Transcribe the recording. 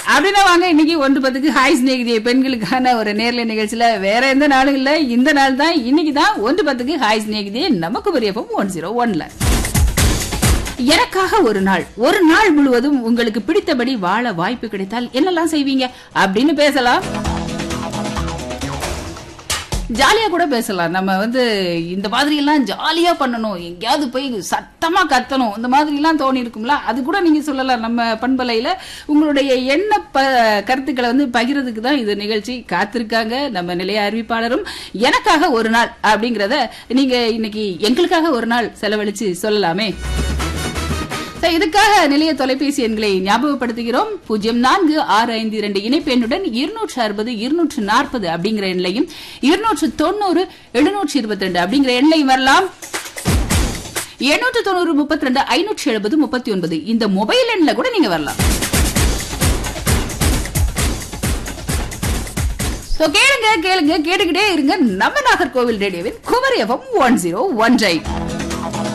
அப்படின்னா வாங்க இன்னைக்கு ஒன்று பத்துக்கு ஹாய் சிநேகிதிய பெண்களுக்கான ஒரு நேர்ல நிகழ்ச்சியில வேற எந்த நாளும் இல்ல இந்த நாள் தான் இன்னைக்கு தான் ஒன்று பத்துக்கு ஹாய் சிநேகிதிய நமக்கு பெரியப்பம் ஒன் ஜீரோ ஒன்ல எனக்காக ஒரு நாள் ஒரு நாள் முழுவதும் உங்களுக்கு பிடித்தபடி வாழ வாய்ப்பு கிடைத்தால் என்னெல்லாம் செய்வீங்க அப்படின்னு பேசலாம் ஜாலியா கூட பேசலாம் நம்ம வந்து இந்த மாதிரி எல்லாம் ஜாலியா பண்ணணும் எங்கேயாவது போய் சத்தமா கத்தணும் இந்த மாதிரி எல்லாம் தோணி இருக்கும்ல அது கூட நீங்க சொல்லலாம் நம்ம பண்பலையில உங்களுடைய எண்ண ப கருத்துக்களை வந்து பகிர்றதுக்கு தான் இது நிகழ்ச்சி காத்திருக்காங்க நம்ம நிலைய அறிவிப்பாளரும் எனக்காக ஒரு நாள் அப்படிங்கறத நீங்க இன்னைக்கு எங்களுக்காக ஒரு நாள் செலவழிச்சு சொல்லலாமே So, இதுக்காக நிலைய தொலைபேசி எண்களை ஞாபகப்படுத்துகிறோம் பூஜ்ஜியம் நான்கு ஆறு ஐந்து இரண்டு இணைப்பு எண்ணுடன் இருநூற்று அறுபது இருநூற்று நாற்பது அப்படிங்கிற எண்ணையும் இருநூற்று தொண்ணூறு எழுநூற்று இருபத்தி ரெண்டு அப்படிங்கிற எண்ணையும் வரலாம் எண்ணூற்று தொண்ணூறு முப்பத்தி ரெண்டு ஐநூற்று எழுபது முப்பத்தி ஒன்பது இந்த மொபைல் எண்ல கூட நீங்க வரலாம் So, கேளுங்க கேளுங்க கேட்டுக்கிட்டே இருங்க நம்ம நாகர்கோவில் ரேடியோவின் Kumari FM one zero one